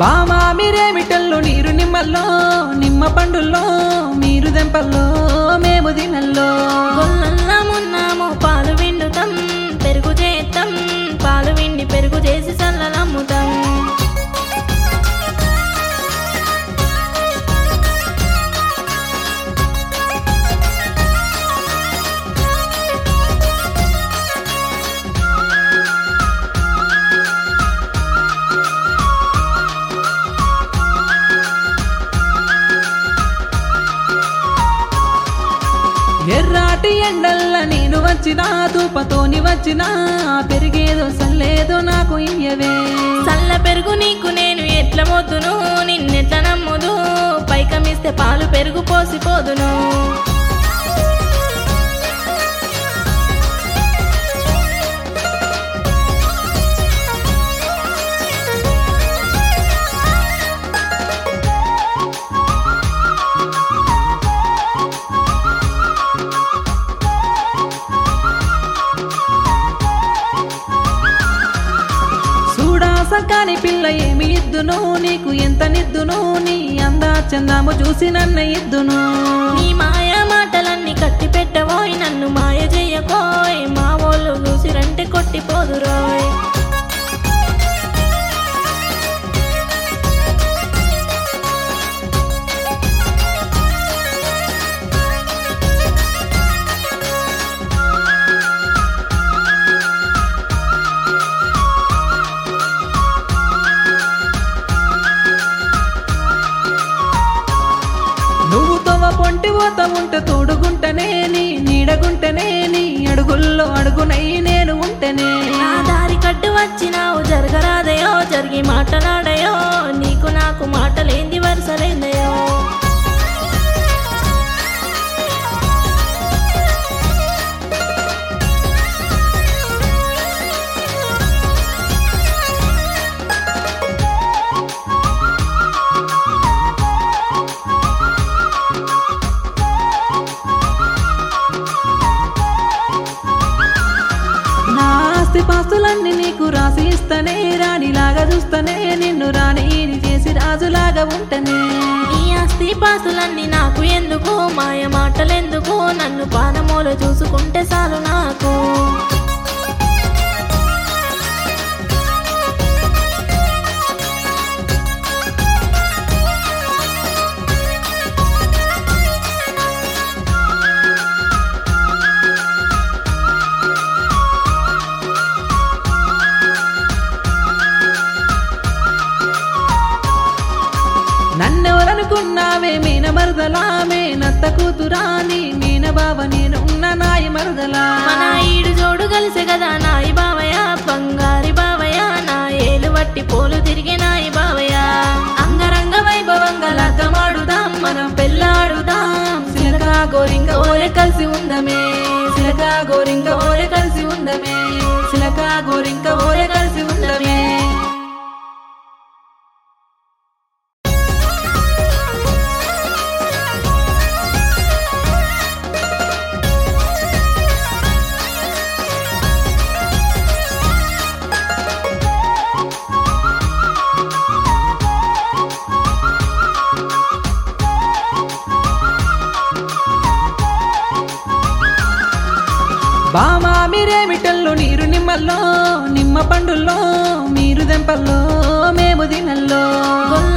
బామా మీరేమిటల్లో నీరు నిమ్మల్లో నిమ్మ పండుల్లో మీరు దెంపల్లో మేము దినల్లో గొల్లల్లా మున్నాము పాలు విండుతాం పెరుగు చేస్తాం పాలు విండి పెరుగు చేసి చల్లలమ్ముతాం ఎర్రాటి ఎండల్ల నేను వచ్చినా తూపతోని వచ్చినా పెరిగేదో సల్లేదో నాకు ఇయ్యవే చల్ల పెరుగు నీకు నేను ఎట్ల మొద్దును నిన్నెట్ల నమ్ముదు పైకమిస్తే పాలు పెరుగు పోసిపోదును చూడా సకాని పిల్ల ఏమి ఇద్దును నీకు ఎంత నిద్దును నీ అందా చందాము చూసి నన్న ఇద్దును నీ మాయ మాటలన్నీ కట్టి పెట్టబోయ్ నన్ను మాయ చెయ్యకోయ్ మా వాళ్ళు చూసిరంటే కొట్టిపోదురోయ్ నువ్వు తొవ పొంటి పోత ఉంటే తోడుగుంటనే నీ నీడగుంటనే నీ అడుగుల్లో అడుగునై నేను ఉంటనే నా దారి కట్టు వచ్చినావు జరగరాదయో జరిగి మాటలాడయో నీకు నాకు మాటలేంది వరుసలేందయో నా ఆస్తి పాస్తులన్నీ నీకు రాసి ఇస్తనే రాణిలాగా చూస్తనే నిన్ను రాణిని చేసి రాజులాగా ఉంటనే నీ ఆస్తి పాస్తులన్నీ నాకు ఎందుకు మాయ మాటలెందుకు నన్ను పానమూల చూసుకుంటే చాలు నాకు నన్నెవరనుకున్నావే మీన మరదలామే నత్త కూతురాని మీన బావ నేను ఉన్న నాయ మరదలా మన ఈడు జోడు కలిసే కదా నాయి బావయ్య బంగారి బావయ్య నా ఏలు వట్టి పోలు తిరిగే నాయి బావయ్య అంగరంగ వైభవంగా లగ్గమాడుదాం మనం పెళ్ళాడుదాం సిలక గోరింక ఓలే కలిసి ఉందమే సిలక గోరింక ఓలే కలిసి ఉందమే సిలక గోరింక ఓలే కలిసి ఉందమే బామా మీరేమిటల్లో నీరు నిమ్మల్లో నిమ్మ పండుల్లో మీరు దెంపల్లో మేము దినల్లో గొల్ల